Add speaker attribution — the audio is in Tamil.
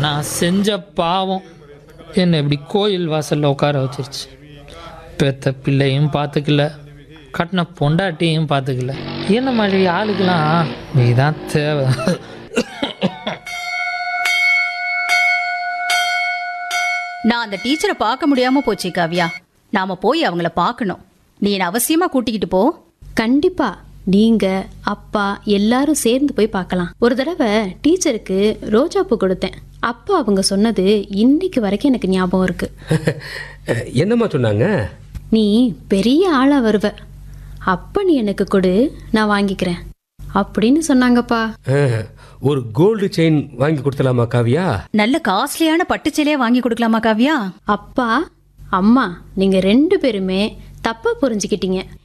Speaker 1: நான் செஞ்ச பாவம் என்னை இப்படி கோயில் வாசலில் உட்கார வச்சிருச்சு பெத்த பிள்ளையும் பார்த்துக்கல கட்டின பொண்டாட்டியும் பார்த்துக்கல என்ன மாதிரி ஆளுக்கெல்லாம் நீ தான் தேவை
Speaker 2: நான் அந்த டீச்சரை பார்க்க முடியாம போச்சு காவ்யா நாம போய் அவங்கள பார்க்கணும் நீ என்னை அவசியமா கூட்டிக்கிட்டு போ
Speaker 3: கண்டிப்பா நீங்க அப்பா எல்லாரும் சேர்ந்து போய் பார்க்கலாம் ஒரு தடவை டீச்சருக்கு ரோஜா பூ கொடுத்தேன் அப்பா அவங்க சொன்னது இன்னைக்கு வரைக்கும் எனக்கு ஞாபகம் இருக்கு
Speaker 4: என்னம்மா சொன்னாங்க
Speaker 3: நீ பெரிய ஆளா வருவ அப்ப நீ எனக்கு கொடு நான் வாங்கிக்கிறேன் அப்படின்னு சொன்னாங்கப்பா
Speaker 4: அஹ், ஒரு கோல்டு செயின் வாங்கி கொடுத்தலாமா காவியா
Speaker 2: நல்ல காஸ்ட்லியான பட்டுச்சேலையா வாங்கி கொடுக்கலாமா காவ்யா
Speaker 3: அப்பா அம்மா நீங்க ரெண்டு பேருமே தப்பா புரிஞ்சுக்கிட்டீங்க